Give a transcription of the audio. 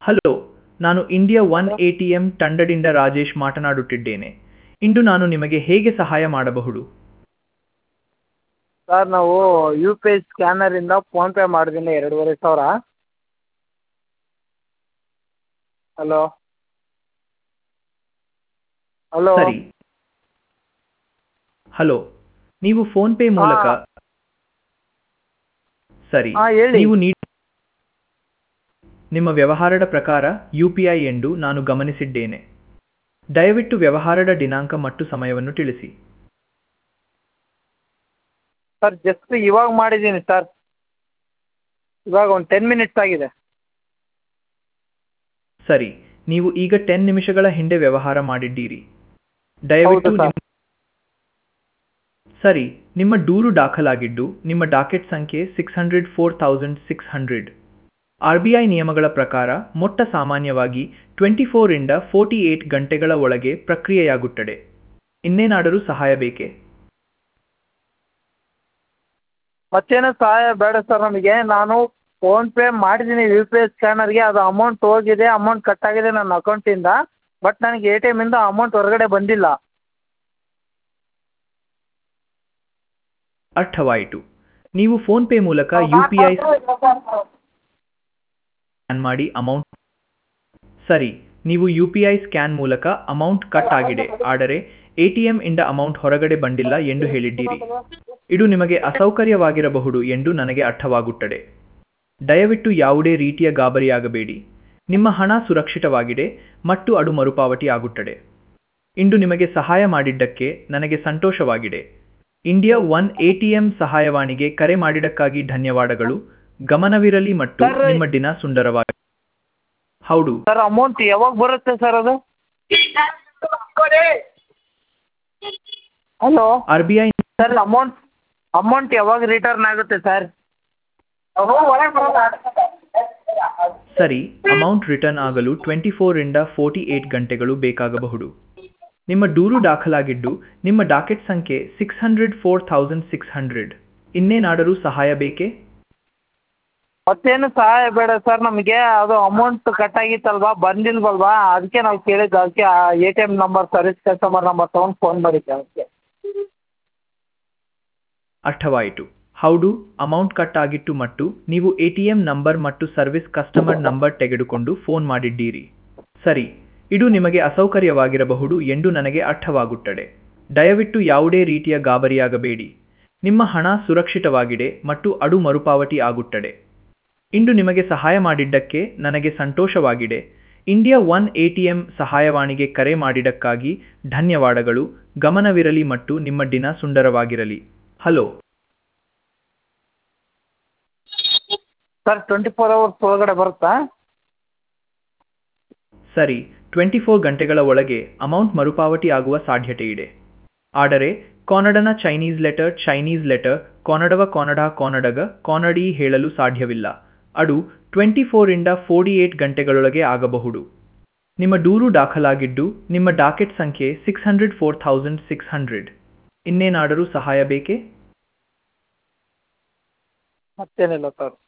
Hello ನಾನು India one A T M ತಂಡದಿಂದ ರಾಜೇಶ್ ಮಾತನಾಡುತ್ತಿದ್ದೇನೆ ಇಂದು ನಾನು ನಿಮಗೆ ಹೇಗೆ ಸಹಾಯ ಮಾಡಬಹುದು ಸರ್ ನಾವು ಯು ಪಿ ಐ ಸ್ಕ್ಯಾನರಿಂದ ಫೋನ್ಪೇ ಮಾಡಿದ್ದೀನಿ ಎರಡೂವರೆ ಸಾವಿರ ಹಲೋ ಹಲೋ ಸರಿ ಹಲೋ ನೀವು ಫೋನ್ ಪೇ ಮೂಲಕ ಹಾ. ಸರಿ ಹಾ, ಹೇಳಿ. ನೀವು ನೀ ನಿಮ್ಮ ವ್ಯವಹಾರದ ಪ್ರಕಾರ ಯು ಪಿ ಐ ಎಂದು ನಾನು ಗಮನಿಸಿದ್ದೇನೆ ದಯವಿಟ್ಟು ವ್ಯವಹಾರದ ದಿನಾಂಕ ಮತ್ತು ಸಮಯವನ್ನು ತಿಳಿಸಿ ಸರ್ ಜಸ್ಟ್ ಇವಾಗ ಮಾಡಿದ್ದೀನಿ ಸರ್ ಇವಾಗ ಒಂದು ಟೆನ್ ಮಿನಿಟ್ಸ್ ಆಗಿದೆ ಸರಿ ನೀವು ಈಗ ಟೆನ್ ನಿಮಿಷಗಳ ಹಿಂದೆ ವ್ಯವಹಾರ ಮಾಡಿದ್ದೀರಿ ದಯವಿಟ್ಟು ಹೌದು, ಸರ್. ನಿಮ್ಮ- ಸರಿ ನಿಮ್ಮ ದೂರು ದಾಖಲಾಗಿದ್ದು ನಿಮ್ಮ ಡಾಕೆಟ್ ಸಂಖ್ಯೆ six hundred four thousand six hundred R B I ನಿಯಮಗಳ ಪ್ರಕಾರ ಮೊಟ್ಟ ಸಾಮಾನ್ಯವಾಗಿ ಟ್ವೆಂಟಿ ಫೋರಿಂದ ಫೋರ್ಟಿ ಏಟ್ ಗಂಟೆಗಳ ಒಳಗೆ ಪ್ರಕ್ರಿಯೆಯಾಗುತ್ತದೆ ಇನ್ನೇನಾದರೂ ಸಹಾಯ ಬೇಕೇ ಮತ್ತೇನು ಸಹಾಯ ಬೇಡ ಸರ್ ನಮಗೆ ನಾನು ಫೋನ್ಪೇ ಮಾಡಿದ್ದೀನಿ ಯು ಪಿ ಐ ಸ್ಕ್ಯಾನರ್ಗೆ ಅದು ಅಮೌಂಟ್ ಹೋಗಿದೆ ಅಮೌಂಟ್ ಕಟ್ ಆಗಿದೆ ನನ್ನ ಅಕೌಂಟಿಂದ ಬಟ್ ನನಗೆ ಎ ಟಿ ಎಮ್ಮಿಂದ ಅಮೌಂಟ್ ಹೊರಗಡೆ ಬಂದಿಲ್ಲ ಅರ್ಥವಾಯಿತು ನೀವು ಫೋನ್ ಪೇ ಮೂಲಕ ಯು ಪಿ ಐ ಸ್ಕ್ಯಾನ್ ಮಾಡಿ ಅಮೌಂಟ್ ಸರಿ ನೀವು ಯು ಪಿ ಐ ಸ್ಕ್ಯಾನ್ ಮೂಲಕ ಅಮೌಂಟ್ ಕಟ್ ಆಗಿದೆ ಆದರೆ ಎ ಟಿ ಎಂ ಇಂದ ಅಮೌಂಟ್ ಹೊರಗಡೆ ಬಂದಿಲ್ಲ ಎಂದು ಹೇಳಿದ್ದೀರಿ ಇದು ನಿಮಗೆ ಅಸೌಕರ್ಯವಾಗಿರಬಹುದು ಎಂದು ನನಗೆ ಅರ್ಥವಾಗುತ್ತದೆ ದಯವಿಟ್ಟು ಯಾವುದೇ ರೀತಿಯ ಗಾಬರಿಯಾಗಬೇಡಿ ನಿಮ್ಮ ಹಣ ಸುರಕ್ಷಿತವಾಗಿದೆ ಮತ್ತು ಅದು ಮರುಪಾವತಿ ಆಗುತ್ತದೆ ಇಂದು ನಿಮಗೆ ಸಹಾಯ ಮಾಡಿದ್ದಕ್ಕೆ ನನಗೆ ಸಂತೋಷವಾಗಿದೆ India one A T M ಸಹಾಯವಾಣಿಗೆ ಕರೆ ಮಾಡಿದ್ದಕ್ಕಾಗಿ ಧನ್ಯವಾದಗಳು ಗಮನವಿರಲಿ ಮತ್ತು ಸರ್, ನಿಮ್ಮ ದಿನ ಸುಂದರವಾಗಿ ಹೌದು ಸರ್ ಅಮೌಂಟ್ ಯಾವಾಗ ಬರುತ್ತೆ ಸರ್ ಅದು hello R B I sir amount amount ಯಾವಾಗ ರಿಟರ್ನ್ ಆಗುತ್ತೆ ಸರ್ ಸರಿ ಅಮೌಂಟ್ ರಿಟರ್ನ್ ಆಗಲು ಟ್ವೆಂಟಿ ಫೋರಿಂದ ಫೋರ್ಟಿ ಏಟ್ ಗಂಟೆಗಳು ಬೇಕಾಗಬಹುದು ನಿಮ್ಮ ದೂರು ದಾಖಲಾಗಿದ್ದು ನಿಮ್ಮ ಡಾಕೆಟ್ ಸಂಖ್ಯೆ six hundred four thousand six hundred ಇನ್ನೇನಾದರೂ ಸಹಾಯ ಬೇಕೇ ಮತ್ತೇನು ಸಹಾಯ ಬೇಡ ಸರ್ ನಮಗೆ ಅದು ಅಮೌಂಟ್ ಕಟ್ ಆಗಿತ್ತಲ್ವಾ ಬಂದಿಲ್ವಲ್ವಾ ಅದಕ್ಕೆ ನಾವು ಕೇಳಿದ್ದು ಅದಕ್ಕೆ A T M number service customer number ತೊಗೊಂಡು ಫೋನ್ ಮಾಡಿದ್ದೆ ಅದಕ್ಕೆ ಅರ್ಥವಾಯಿತು ಹೌದು ಅಮೌಂಟ್ ಕಟ್ ಆಗಿತ್ತು ಮತ್ತು ನೀವು ಎ ಟಿ ಎಂ ನಂಬರ್ ಮತ್ತು ಸರ್ವಿಸ್ ಕಸ್ಟಮರ್ ನಂಬರ್ ತೆಗೆದುಕೊಂಡು ಫೋನ್ ಮಾಡಿದ್ದೀರಿ ಸರಿ ಇದು ನಿಮಗೆ ಅಸೌಕರ್ಯವಾಗಿರಬಹುದು ಎಂದು ನನಗೆ ಅರ್ಥವಾಗುತ್ತದೆ ದಯವಿಟ್ಟು ಯಾವುದೇ ರೀತಿಯ ಗಾಬರಿಯಾಗಬೇಡಿ ನಿಮ್ಮ ಹಣ ಸುರಕ್ಷಿತವಾಗಿದೆ ಮತ್ತು ಅದು ಮರುಪಾವತಿ ಆಗುತ್ತದೆ ಇಂದು ನಿಮಗೆ ಸಹಾಯ ಮಾಡಿದ್ದಕ್ಕೆ ನನಗೆ ಸಂತೋಷವಾಗಿದೆ India one A T M ಸಹಾಯವಾಣಿಗೆ ಕರೆ ಮಾಡಿದ್ದಕ್ಕಾಗಿ ಧನ್ಯವಾದಗಳು ಗಮನವಿರಲಿ ಮತ್ತು ನಿಮ್ಮ ದಿನ ಸುಂದರವಾಗಿರಲಿ hello sir twenty four hours ಒಳಗಡೆ ಬರುತ್ತಾ ಸರಿ ಟ್ವೆಂಟಿ ಫೋರ್ ಗಂಟೆಗಳ ಒಳಗೆ ಅಮೌಂಟ್ ಮರುಪಾವತಿ ಆಗುವ ಸಾಧ್ಯತೆ ಇದೆ ಆದರೆ ಕಾನಡನ ಚೈನೀಸ್ ಲೆಟರ್ ಚೈನೀಸ್ ಲೆಟರ್ ಕಾನಡವ ಕಾನಡ ಕಾನಡಗ ಕಾನಡಿ ಹೇಳಲು ಸಾಧ್ಯವಿಲ್ಲ ಅದು ಟ್ವೆಂಟಿ ಫೋರಿಂದ ಫೋರ್ಟಿ ಏಟ್ ಗಂಟೆಗಳೊಳಗೆ ಆಗಬಹುದು ನಿಮ್ಮ ದೂರು ದಾಖಲಾಗಿದ್ದು ನಿಮ್ಮ ಡಾಕೆಟ್ ಸಂಖ್ಯೆ six hundred four thousand six hundred ಇನ್ನೇನಾದರೂ ಸಹಾಯ ಬೇಕೇ ಮತ್ತೇನಿಲ್ಲ ಸರ್